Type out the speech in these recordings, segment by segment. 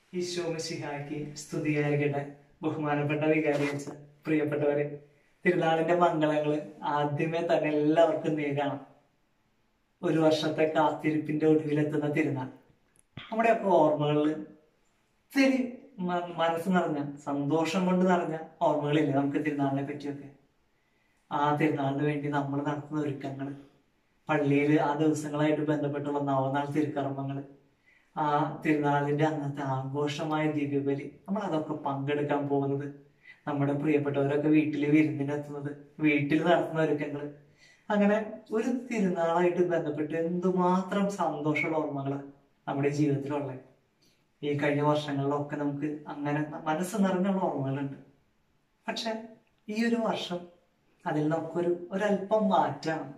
ഈശോമിശിഹായ്ക്ക് സ്തുതിയായിരിക്കട്ടെ ബഹുമാനപ്പെട്ട വികാരിയച്ച പ്രിയപ്പെട്ടവരെ തിരുനാളിന്റെ മംഗളങ്ങള് ആദ്യമേ തന്നെ എല്ലാവർക്കും നേരാണ് ഒരു വർഷത്തെ കാത്തിരിപ്പിന്റെ ഒടുവിലെത്തുന്ന തിരുനാൾ നമ്മുടെ ഒക്കെ ഓർമ്മകളിൽ ഇത്തിരി മ- മനസ്സ് നിറഞ്ഞ സന്തോഷം കൊണ്ട് നിറഞ്ഞ ഓർമ്മകളില്ലേ നമുക്ക് തിരുനാളിനെ പറ്റിയൊക്കെ ആ തിരുനാളിന് വേണ്ടി നമ്മൾ നടത്തുന്ന ഒരുക്കങ്ങൾ പള്ളിയിൽ ആ ദിവസങ്ങളായിട്ട് ബന്ധപ്പെട്ടുള്ള നവനാൾ തിരുക്കർമ്മങ്ങൾ ആ തിരുനാളിന്റെ അന്നത്തെ ആഘോഷമായ ദിവ്യബലി നമ്മൾ അതൊക്കെ പങ്കെടുക്കാൻ പോകുന്നത് നമ്മുടെ പ്രിയപ്പെട്ടവരൊക്കെ വീട്ടിൽ വിരുന്നിനെത്തുന്നത് വീട്ടിൽ നടത്തുന്ന ഒരുക്കങ്ങൾ അങ്ങനെ ഒരു തിരുനാളായിട്ട് ബന്ധപ്പെട്ട് എന്തുമാത്രം സന്തോഷമുള്ള ഓർമ്മകളാണ് നമ്മുടെ ജീവിതത്തിലുള്ളത് ഈ കഴിഞ്ഞ വർഷങ്ങളിലൊക്കെ നമുക്ക് അങ്ങനെ മനസ്സ് നിറഞ്ഞുള്ള ഓർമ്മകളുണ്ട് പക്ഷെ ഈ ഒരു വർഷം അതിൽ നമുക്കൊരു ഒരല്പം മാറ്റാണ്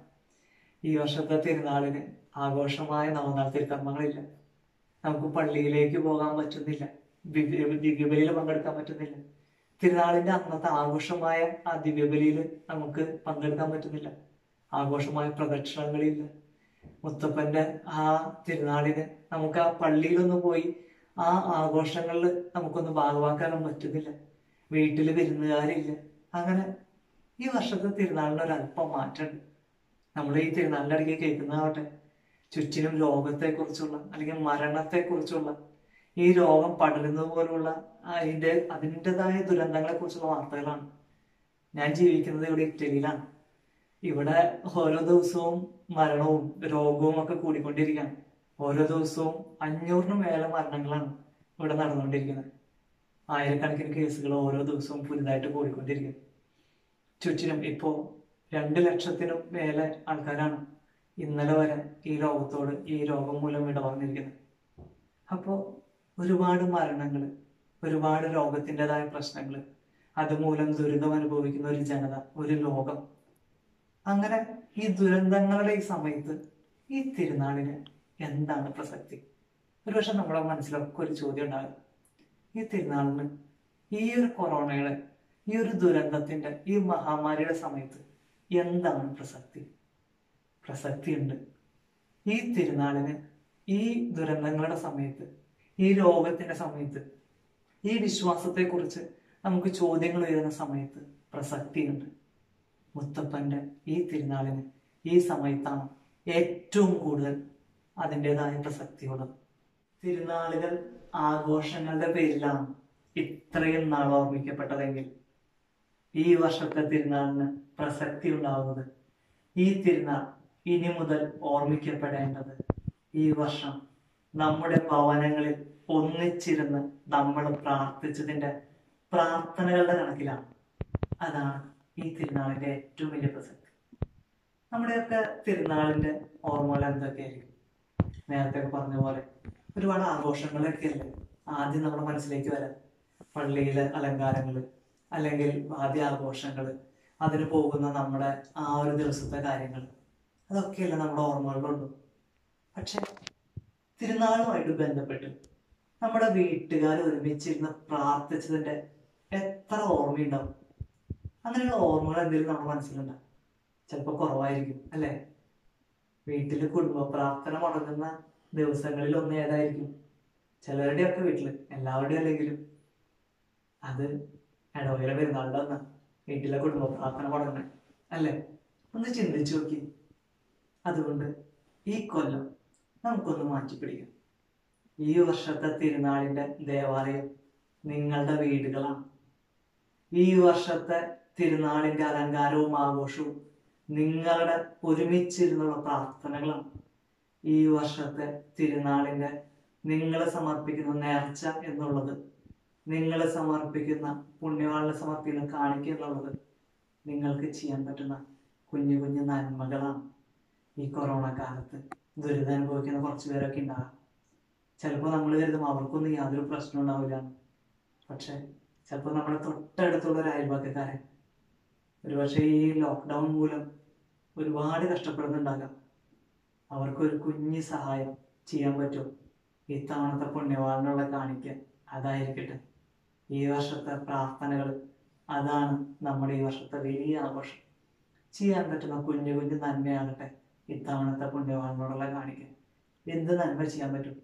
ഈ വർഷത്തെ തിരുനാളിന് ആഘോഷമായ നവനാൾ തിരുക്കർമ്മങ്ങളില്ല നമുക്ക് പള്ളിയിലേക്ക് പോകാൻ പറ്റുന്നില്ല ദിവ്യ- ദിവ്യബലിയിൽ പങ്കെടുക്കാൻ പറ്റുന്നില്ല തിരുനാളിന്റെ അന്നത്തെ ആഘോഷമായ ആ ദിവ്യബലിയിൽ നമുക്ക് പങ്കെടുക്കാൻ പറ്റുന്നില്ല ആഘോഷമായ പ്രദക്ഷിണങ്ങളില്ല മുത്തപ്പന്റെ ആ തിരുനാളിന് നമുക്ക് ആ പള്ളിയിലൊന്ന് പോയി ആ ആഘോഷങ്ങളിൽ നമുക്കൊന്ന് ഭാഗമാക്കാനും പറ്റുന്നില്ല വീട്ടിൽ വിരുന്നുകാരില്ല അങ്ങനെ ഈ വർഷത്തെ തിരുനാളിന് ഒരല്പം മാറ്റമുണ്ട് നമ്മൾ ഈ തിരുനാളിന്റെ ഇടയ്ക്ക് കേൾക്കുന്നതാവട്ടെ ചുറ്റിനും രോഗത്തെക്കുറിച്ചുള്ള അല്ലെങ്കിൽ മരണത്തെക്കുറിച്ചുള്ള ഈ രോഗം പടരുന്നത് പോലുള്ള അതിന്റെ അതിൻ്റെതായ ദുരന്തങ്ങളെ കുറിച്ചുള്ള വാർത്തകളാണ് ഞാൻ ജീവിക്കുന്നത് ഇവിടെ ഇറ്റലിയിലാണ് ഇവിടെ ഓരോ ദിവസവും മരണവും രോഗവും ഒക്കെ കൂടിക്കൊണ്ടിരിക്കുകയാണ് ഓരോ ദിവസവും അഞ്ഞൂറിന് മേലെ മരണങ്ങളാണ് ഇവിടെ നടന്നുകൊണ്ടിരിക്കുന്നത് ആയിരക്കണക്കിന് കേസുകൾ ഓരോ ദിവസവും പുതുതായിട്ട് കൂടിക്കൊണ്ടിരിക്കുന്നു ചുറ്റിനും ഇപ്പോ രണ്ട് ലക്ഷത്തിനും മേലെ ആൾക്കാരാണ് ഇന്നലെ വരെ ഈ രോഗത്തോട് ഈ രോഗം മൂലം ഇടവന്നിരിക്കുന്നത് അപ്പോൾ ഒരുപാട് മരണങ്ങൾ ഒരുപാട് രോഗത്തിൻ്റെതായ പ്രശ്നങ്ങൾ അതുമൂലം ദുരിതം അനുഭവിക്കുന്ന ഒരു ജനത ഒരു ലോകം അങ്ങനെ ഈ ദുരന്തങ്ങളുടെ ഈ സമയത്ത് ഈ തിരുനാളിന് എന്താണ് പ്രസക്തി ഒരുപക്ഷെ നമ്മുടെ മനസ്സിലൊക്കെ ഒരു ചോദ്യം ഉണ്ടാകും ഈ തിരുനാളിന് ഈ ഒരു കൊറോണയുടെ ഈ ഒരു ദുരന്തത്തിന്റെ ഈ മഹാമാരിയുടെ സമയത്ത് എന്താണ് പ്രസക്തി പ്രസക്തിയുണ്ട് ഈ തിരുനാളിന് ഈ ദുരന്തങ്ങളുടെ സമയത്ത് ഈ രോഗത്തിന്റെ സമയത്ത് ഈ വിശ്വാസത്തെക്കുറിച്ച് നമുക്ക് ചോദ്യങ്ങൾ ഉയരുന്ന സമയത്ത് പ്രസക്തിയുണ്ട് മുത്തപ്പന്റെ ഈ തിരുനാളിന് ഈ സമയത്താണ് ഏറ്റവും കൂടുതൽ അതിൻ്റെതായ പ്രസക്തിയുള്ളത് തിരുനാളുകൾ ആഘോഷങ്ങളുടെ പേരിലാണ് ഇത്രയും നാൾ ഓർമ്മിക്കപ്പെട്ടതെങ്കിൽ ഈ വർഷത്തെ തിരുനാളിന് പ്രസക്തി ഉണ്ടാവുന്നത് ഈ തിരുനാൾ ഇനി മുതൽ ഓർമ്മിക്കപ്പെടേണ്ടത് ഈ വർഷം നമ്മുടെ ഭവനങ്ങളിൽ ഒന്നിച്ചിരുന്ന് നമ്മൾ പ്രാർത്ഥിച്ചതിന്റെ പ്രാർത്ഥനകളുടെ കണക്കിലാണ് അതാണ് ഈ തിരുനാളിന്റെ ഏറ്റവും വലിയ പ്രസക്തി നമ്മുടെയൊക്കെ തിരുനാളിന്റെ ഓർമ്മകൾ എന്തൊക്കെയായിരിക്കും നേരത്തെ പറഞ്ഞ പോലെ ഒരുപാട് ആഘോഷങ്ങളൊക്കെ അല്ലേ ആദ്യം നമ്മുടെ മനസ്സിലേക്ക് വരാം പള്ളിയിലെ അലങ്കാരങ്ങള് അല്ലെങ്കിൽ വാദ്യാഘോഷങ്ങള് അതിന് പോകുന്ന നമ്മുടെ ആ ഒരു ദിവസത്തെ കാര്യങ്ങൾ അതൊക്കെയല്ലേ നമ്മുടെ ഓർമ്മകളിലുള്ളൂ പക്ഷെ തിരുനാളുമായിട്ട് ബന്ധപ്പെട്ട് നമ്മുടെ വീട്ടുകാർ ഒരുമിച്ചിരുന്ന് പ്രാർത്ഥിച്ചതിന്റെ എത്ര ഓർമ്മയുണ്ടാവും അങ്ങനെയുള്ള ഓർമ്മകൾ എന്തെങ്കിലും നമ്മുടെ മനസ്സിലുണ്ടാവും ചിലപ്പോൾ കുറവായിരിക്കും അല്ലേ വീട്ടിൽ കുടുംബ പ്രാർത്ഥന മുടങ്ങുന്ന ദിവസങ്ങളിൽ ഒന്ന് ഏതായിരിക്കും ചിലരുടെയൊക്കെ വീട്ടില് എല്ലാവരുടെയും അല്ലെങ്കിലും അത് ഇടവകയിലെ പെരുന്നാളുടെ ഒന്നാ വീട്ടിലെ കുടുംബ പ്രാർത്ഥന മുടങ്ങണേ അല്ലേ ഒന്ന് ചിന്തിച്ചു നോക്കി അതുകൊണ്ട് ഈ കൊല്ലം നമുക്കൊന്ന് മാറ്റിപ്പിടിക്കാം ഈ വർഷത്തെ തിരുനാളിന്റെ ദേവാലയം നിങ്ങളുടെ വീടുകളാണ് ഈ വർഷത്തെ തിരുനാളിന്റെ അലങ്കാരവും ആഘോഷവും നിങ്ങളുടെ ഒരുമിച്ചിരുന്നുള്ള പ്രാർത്ഥനകളാണ് ഈ വർഷത്തെ തിരുനാളിന്റെ നിങ്ങൾ സമർപ്പിക്കുന്ന നേർച്ച എന്നുള്ളത് നിങ്ങൾ സമർപ്പിക്കുന്ന പുണ്യവാളിന് സമർപ്പിക്കുന്ന കാണിക്ക എന്നുള്ളത് നിങ്ങൾക്ക് ചെയ്യാൻ പറ്റുന്ന കുഞ്ഞു കുഞ്ഞു നന്മകളാണ് ഈ കൊറോണ കാലത്ത് ദുരിതം അനുഭവിക്കുന്ന കുറച്ച് പേരൊക്കെ ഉണ്ടാകാം ചിലപ്പോൾ നമ്മൾ കരുതും അവർക്കൊന്നും യാതൊരു പ്രശ്നം ഉണ്ടാവില്ല പക്ഷെ ചിലപ്പോൾ നമ്മുടെ തൊട്ടടുത്തുള്ള ഒരു അയൽപക്കക്കാരൻ ഒരുപക്ഷെ ഈ ലോക്ക്ഡൗൺ മൂലം ഒരുപാട് കഷ്ടപ്പെടുന്നുണ്ടാകാം അവർക്കൊരു കുഞ്ഞു സഹായം ചെയ്യാൻ പറ്റും ഇത്തവണത്തെ പുണ്യവാളിനുള്ള കാണിക്ക അതായിരിക്കട്ടെ ഈ വർഷത്തെ പ്രാർത്ഥനകൾ അതാണ് നമ്മുടെ ഈ വർഷത്തെ വലിയ ആഘോഷം ചെയ്യാൻ പറ്റുന്ന കുഞ്ഞു കുഞ്ഞു നന്മയാകട്ടെ ഇത്തവണത്തെ പുണ്യവാളിനോടുള്ള കാണിക്ക എന്ത് നന്മ ചെയ്യാൻ പറ്റും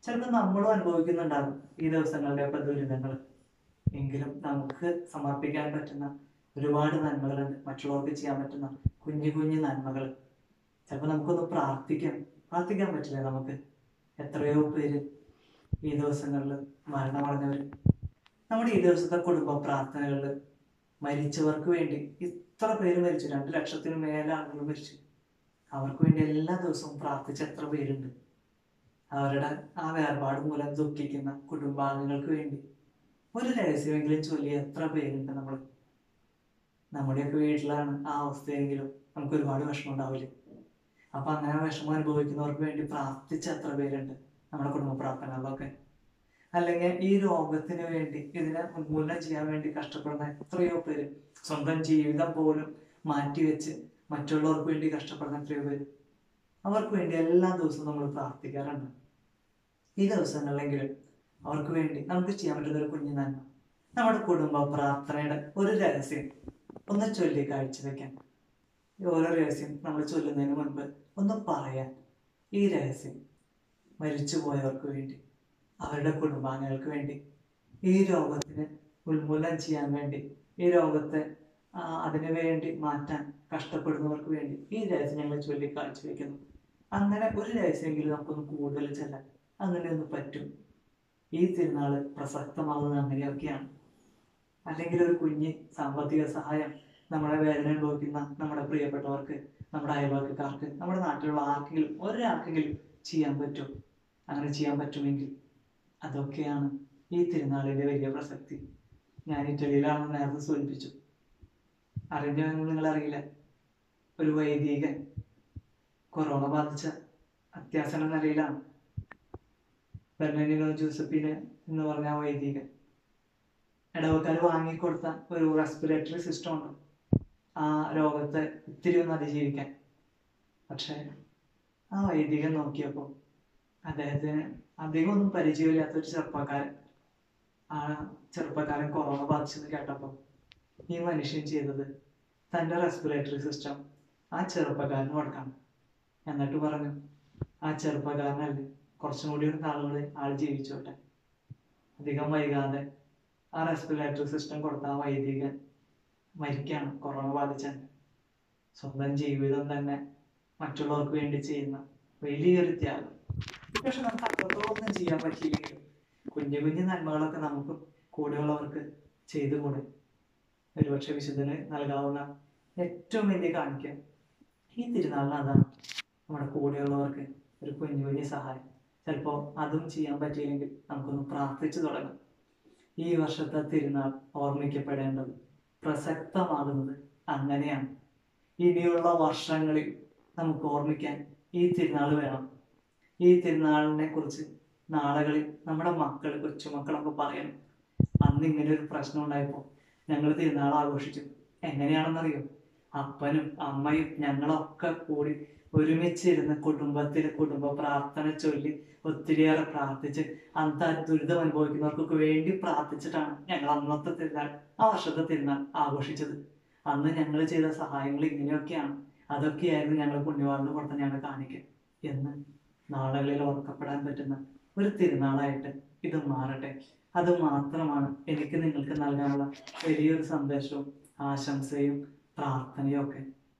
ചിലപ്പോൾ നമ്മളും അനുഭവിക്കുന്നുണ്ടാകും ഈ ദിവസങ്ങളുടെ ഒക്കെ ദുരിതങ്ങൾ എങ്കിലും നമുക്ക് സമർപ്പിക്കാൻ പറ്റുന്ന ഒരുപാട് നന്മകളുണ്ട് മറ്റുള്ളവർക്ക് ചെയ്യാൻ പറ്റുന്ന കുഞ്ഞു കുഞ്ഞു നന്മകൾ ചിലപ്പോൾ നമുക്കൊന്ന് പ്രാർത്ഥിക്കാം പ്രാർത്ഥിക്കാൻ പറ്റില്ലേ നമുക്ക് എത്രയോ പേര് ഈ ദിവസങ്ങളിൽ മരണമടഞ്ഞവർ നമ്മുടെ ഈ ദിവസത്തെ കുടുംബ പ്രാർത്ഥനകളിൽ മരിച്ചവർക്ക് വേണ്ടി ഇത്ര പേര് മരിച്ചു രണ്ട് ലക്ഷത്തിന് മേലെ ആളുകൾ മരിച്ചു അവർക്ക് വേണ്ടി എല്ലാ ദിവസവും പ്രാർത്ഥിച്ച എത്ര പേരുണ്ട് അവരുടെ ആ വേർപാട് മൂലം ദുഃഖിക്കുന്ന കുടുംബാംഗങ്ങൾക്ക് വേണ്ടി ഒരു രഹസ്യമെങ്കിലും ചൊല്ലി എത്ര പേരുണ്ട് നമ്മൾ നമ്മുടെയൊക്കെ വീട്ടിലാണ് ആ അവസ്ഥയെങ്കിലും നമുക്ക് ഒരുപാട് വിഷമം ഉണ്ടാവില്ലേ അപ്പൊ അങ്ങനെ വിഷമം അനുഭവിക്കുന്നവർക്ക് വേണ്ടി പ്രാർത്ഥിച്ച എത്ര പേരുണ്ട് നമ്മുടെ കുടുംബ പ്രാർത്ഥനകളിലൊക്കെ അല്ലെങ്കിൽ ഈ രോഗത്തിന് വേണ്ടി ഇതിനെ ഉന്മൂലനം ചെയ്യാൻ വേണ്ടി കഷ്ടപ്പെടുന്ന എത്രയോ പേര് സ്വന്തം ജീവിതം പോലും മാറ്റിവെച്ച് മറ്റുള്ളവർക്ക് വേണ്ടി കഷ്ടപ്പെടുന്ന എത്രയോ പേര് അവർക്ക് വേണ്ടി എല്ലാ ദിവസവും നമ്മൾ പ്രാർത്ഥിക്കാറുണ്ട് ഈ ദിവസങ്ങളിലെങ്കിലും അവർക്ക് വേണ്ടി നമുക്ക് ചെയ്യാൻ പറ്റുന്ന ഒരു കുഞ്ഞു നന്മ നമ്മുടെ കുടുംബ പ്രാർത്ഥനയുടെ ഒരു രഹസ്യം ഒന്ന് ചൊല്ലി കാഴ്ചവെക്കാൻ ഈ ഓരോ രഹസ്യം നമ്മൾ ചൊല്ലുന്നതിന് മുൻപ് ഒന്ന് പറയാൻ ഈ രഹസ്യം മരിച്ചു പോയവർക്ക് വേണ്ടി അവരുടെ കുടുംബാംഗങ്ങൾക്ക് വേണ്ടി ഈ രോഗത്തിന് ഉന്മൂലനം ചെയ്യാൻ വേണ്ടി ഈ രോഗത്തെ ആ, അതിനു വേണ്ടി മാറ്റാൻ കഷ്ടപ്പെടുന്നവർക്ക് വേണ്ടി ഈ രഹസ്യം ഞങ്ങൾ ചൊല്ലി കാഴ്ചവെക്കുന്നു അങ്ങനെ ഒരു രഹസ്യമെങ്കിലും നമുക്കൊന്ന് കൂടുതൽ ചെല്ലാൻ അങ്ങനെ ഒന്ന് പറ്റും ഈ തിരുനാള് പ്രസക്തമാവുന്നത് അങ്ങനെയൊക്കെയാണ് അല്ലെങ്കിൽ ഒരു കുഞ്ഞ് സാമ്പത്തിക സഹായം നമ്മളെ വേദന അനുഭവിക്കുന്ന നമ്മുടെ പ്രിയപ്പെട്ടവർക്ക് നമ്മുടെ അയൽവക്കക്കാർക്ക് നമ്മുടെ നാട്ടിലുള്ള ആർക്കെങ്കിലും ഒരാൾക്കെങ്കിലും ചെയ്യാൻ പറ്റും അങ്ങനെ ചെയ്യാൻ പറ്റുമെങ്കിൽ അതൊക്കെയാണ് ഈ തിരുനാളിന്റെ വലിയ പ്രസക്തി ഞാൻ ഇറ്റലിയിലാണെന്ന് നേരത്തെ സൂചിപ്പിച്ചു അറിഞ്ഞവെന്ന് നിങ്ങൾ അറിയില്ല ഒരു വൈദികൻ കൊറോണ ബാധിച്ച അത്യാസന നിലയിലാണ് ബെർണാനിനോ ജോസഫിന് എന്ന് പറഞ്ഞ ആ വൈദികൻ ഇടവക്കാർ വാങ്ങിക്കൊടുത്ത ഒരു റെസ്പിറേറ്ററി സിസ്റ്റം ഉണ്ട് ആ രോഗത്തെ ഇത്തിരി ഒന്ന് അതിജീവിക്കാൻ പക്ഷെ ആ വൈദികൻ നോക്കിയപ്പോൾ അദ്ദേഹത്തിന് അധികം ഒന്നും പരിചയമില്ലാത്ത ഒരു ചെറുപ്പക്കാരൻ ആ ചെറുപ്പക്കാരൻ കൊറോണ ബാധിച്ചെന്ന് കേട്ടപ്പോൾ ഈ മനുഷ്യൻ ചെയ്തത് തൻ്റെ റെസ്പിറേറ്ററി സിസ്റ്റം ആ ചെറുപ്പക്കാരന് കൊടുക്കണം എന്നിട്ട് പറഞ്ഞു ആ ചെറുപ്പക്കാരനല്ലേ കുറച്ചും കൂടി ഒരു നാളുകൂടി ആൾ ജീവിച്ചോട്ടെ അധികം വൈകാതെ ആ റെസ്പിറേറ്ററി സിസ്റ്റം കൊടുത്ത ആ വൈദികൻ മരിക്കാണ് കൊറോണ ബാധിച്ചാൽ സ്വന്തം ജീവിതം തന്നെ മറ്റുള്ളവർക്ക് വേണ്ടി ചെയ്യുന്ന വലിയൊരു ത്യാഗം പക്ഷെ നമുക്ക് അത്രത്തോളം ചെയ്യാൻ പറ്റിയില്ലെങ്കിലും കുഞ്ഞു കുഞ്ഞു നന്മകളൊക്കെ നമുക്ക് കൂടെയുള്ളവർക്ക് ചെയ്തു കൂടെ ഒരുപക്ഷെ വിശുദ്ധന് നൽകാവുന്ന ഏറ്റവും വലിയ കാണിക്കാൻ ഈ തിരുനാളിന് അതാണ് നമ്മുടെ കൂടെയുള്ളവർക്ക് ഒരു കുഞ്ഞു കുഞ്ഞു സഹായം ചിലപ്പോൾ അതും ചെയ്യാൻ പറ്റിയില്ലെങ്കിൽ നമുക്കൊന്ന് പ്രാർത്ഥിച്ചു തുടങ്ങാം ഈ വർഷത്തെ തിരുനാൾ ഓർമ്മിക്കപ്പെടേണ്ടത് പ്രസക്തമാകുന്നത് അങ്ങനെയാണ് ഇനിയുള്ള വർഷങ്ങളിൽ നമുക്ക് ഓർമ്മിക്കാൻ ഈ തിരുനാൾ വേണം ഈ തിരുനാളിനെ കുറിച്ച് നാളുകളിൽ നമ്മുടെ മക്കൾ കൊച്ചുമക്കളൊക്കെ പറയണം അന്ന് ഇങ്ങനെ ഒരു പ്രശ്നം ഉണ്ടായപ്പോൾ ഞങ്ങൾ തിരുനാൾ ആഘോഷിച്ചു എങ്ങനെയാണെന്നറിയോ അപ്പനും അമ്മയും ഞങ്ങളൊക്കെ കൂടി ഒരുമിച്ചിരുന്ന് കുടുംബത്തിൽ കുടുംബ പ്രാർത്ഥന ചൊല്ലി ഒത്തിരിയേറെ പ്രാർത്ഥിച്ച് അന്ന് ആ ദുരിതം അനുഭവിക്കുന്നവർക്കൊക്കെ വേണ്ടി പ്രാർത്ഥിച്ചിട്ടാണ് ഞങ്ങൾ അന്നത്തെ തിരുനാൾ ആ വർഷത്തെ തിരുനാൾ ആഘോഷിച്ചത് അന്ന് ഞങ്ങൾ ചെയ്ത സഹായങ്ങൾ ഇങ്ങനെയൊക്കെയാണ് അതൊക്കെയായിരുന്നു ഞങ്ങൾ പുണ്യവാളിന് പുറത്ത് ഞങ്ങൾ കാണിക്കുക എന്ന് നാളുകളിൽ ഓർക്കപ്പെടാൻ പറ്റുന്ന ഒരു തിരുനാളായിട്ട് ഇത് മാറട്ടെ അത് മാത്രമാണ് എനിക്ക് നിങ്ങൾക്ക് നൽകാനുള്ള വലിയൊരു സന്ദേശവും ആശംസയും പ്രാർത്ഥനയും ഒക്കെ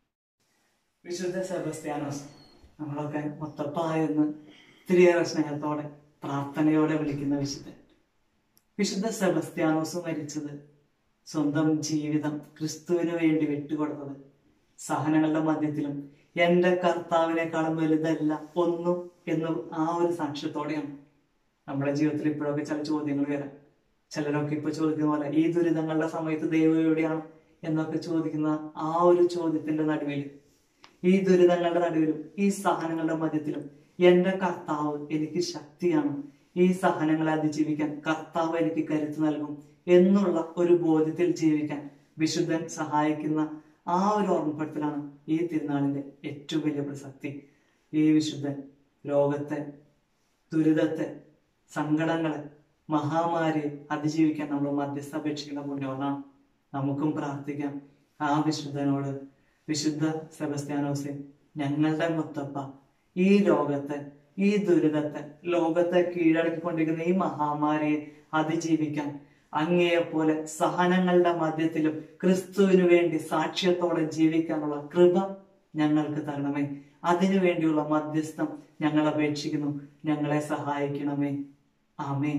വിശുദ്ധ സെബസ്ത്യാനോസ് നമ്മളൊക്കെ മുത്തപ്പ എന്ന് ഒത്തിരിയേറെ സ്നേഹത്തോടെ പ്രാർത്ഥനയോടെ വിളിക്കുന്ന വിശുദ്ധൻ വിശുദ്ധ സെബസ്ത്യാനോസ് മരിച്ചത് സ്വന്തം ജീവിതം ക്രിസ്തുവിന് വേണ്ടി വിട്ടുകൊടുത്തത് സഹനങ്ങളുടെ മധ്യത്തിലും എന്റെ കർത്താവിനേക്കാളും വലുതല്ല ഒന്നും എന്നും ആ ഒരു സാക്ഷ്യത്തോടെയാണ് നമ്മുടെ ജീവിതത്തിൽ ഇപ്പോഴൊക്കെ ചില ചോദ്യങ്ങൾ വരാം ചിലരൊക്കെ ഇപ്പൊ ചോദിക്കുന്ന പോലെ ഈ ദുരിതങ്ങളുടെ സമയത്ത് ദൈവം എവിടെയാണ് എന്നൊക്കെ ചോദിക്കുന്ന ആ ഒരു ചോദ്യത്തിന്റെ നടുവിൽ ഈ ദുരിതങ്ങളുടെ നടുവിലും ഈ സഹനങ്ങളുടെ മധ്യത്തിലും എന്റെ കർത്താവ് എനിക്ക് ശക്തിയാണ് ഈ സഹനങ്ങളെ അതിജീവിക്കാൻ കർത്താവ് എനിക്ക് കരുത്ത് നൽകും എന്നുള്ള ഒരു ബോധ്യത്തിൽ ജീവിക്കാൻ വിശുദ്ധൻ സഹായിക്കുന്ന ആ ഒരു ഓർമ്മപ്പെടുത്തലാണ് ഈ തിരുനാളിന്റെ ഏറ്റവും വലിയ പ്രസക്തി ഈ വിശുദ്ധൻ ലോകത്തെ ദുരിതത്തെ സങ്കടങ്ങളെ മഹാമാരിയെ അതിജീവിക്കാൻ നമ്മൾ മധ്യസ്ഥ അപേക്ഷിക്കുന്ന പുണ്യമാണ് നമുക്കും പ്രാർത്ഥിക്കാം ആ വിശുദ്ധനോട് വിശുദ്ധ സെബസ്ത്യാനോസെ ഞങ്ങളുടെ മുത്തപ്പ ഈ ലോകത്തെ ഈ ദുരിതത്തെ ലോകത്തെ കീഴടക്കിക്കൊണ്ടിരിക്കുന്ന ഈ മഹാമാരിയെ അതിജീവിക്കാൻ അങ്ങയെപ്പോലെ സഹനങ്ങളുടെ മധ്യത്തിലും ക്രിസ്തുവിനു വേണ്ടി സാക്ഷ്യത്തോടെ ജീവിക്കാനുള്ള കൃപ ഞങ്ങൾക്ക് തരണമേ അതിനു വേണ്ടിയുള്ള മധ്യസ്ഥം ഞങ്ങൾ അപേക്ഷിക്കുന്നു ഞങ്ങളെ സഹായിക്കണമേ ആമേൻ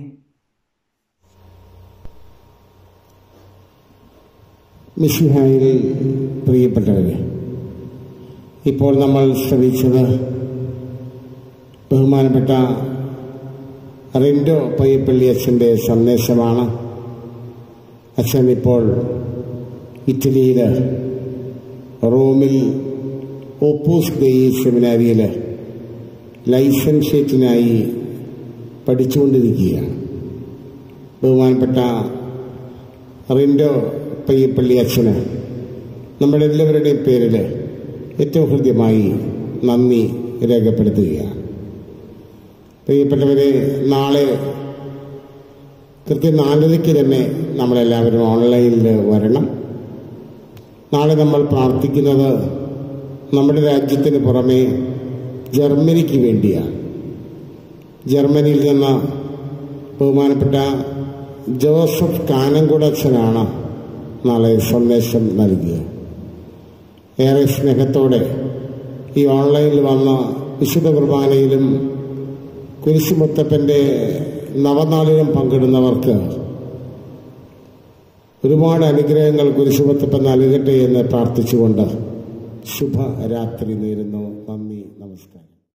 മിഷിഹായിൽ പ്രിയപ്പെട്ടവരെ ഇപ്പോൾ നമ്മൾ ശ്രമിച്ചത് ബഹുമാനപ്പെട്ട റിൻഡോ പയ്യപ്പള്ളി അച്ഛൻ്റെ സന്ദേശമാണ് അച്ഛൻ ഇപ്പോൾ ഇറ്റലിയിൽ റോമിൽ ഓപ്പൂസ് ഗെയി സെമിനാരിയിൽ ലൈസൻഷേറ്റിനായി പഠിച്ചുകൊണ്ടിരിക്കുകയാണ് ബഹുമാനപ്പെട്ട റിൻഡോ പയ്യപ്പള്ളി അച്ഛന് നമ്മുടെ എല്ലാവരുടെയും പേരിൽ ഏറ്റവും ഹൃദ്യമായി നന്ദി രേഖപ്പെടുത്തുകയാണ് പ്രിയപ്പെട്ടവരെ നാളെ കൃത്യം നാലരയ്ക്ക് തന്നെ നമ്മളെല്ലാവരും ഓൺലൈനിൽ വരണം നാളെ നമ്മൾ പ്രാർത്ഥിക്കുന്നത് നമ്മുടെ രാജ്യത്തിന് പുറമെ ജർമ്മനിക്ക് വേണ്ടിയാണ് ജർമ്മനിയിൽ നിന്ന് ബഹുമാനപ്പെട്ട ജോസഫ് കാനംകുടച്ചനാണ് നാളെ സന്ദേശം നൽകിയത് ഏറെ സ്നേഹത്തോടെ ഈ ഓൺലൈനിൽ വന്ന വിശുദ്ധ കുർബാനയിലും കുരിശുമുത്തപ്പൻ്റെ നവനാളിലും പങ്കിടുന്നവർക്ക് ഒരുപാട് അനുഗ്രഹങ്ങൾ കുരിശുമുത്തപ്പൻ നൽകട്ടെ എന്ന് പ്രാർത്ഥിച്ചുകൊണ്ട് ശുഭരാത്രി നേരുന്നു നന്ദി നമസ്കാരം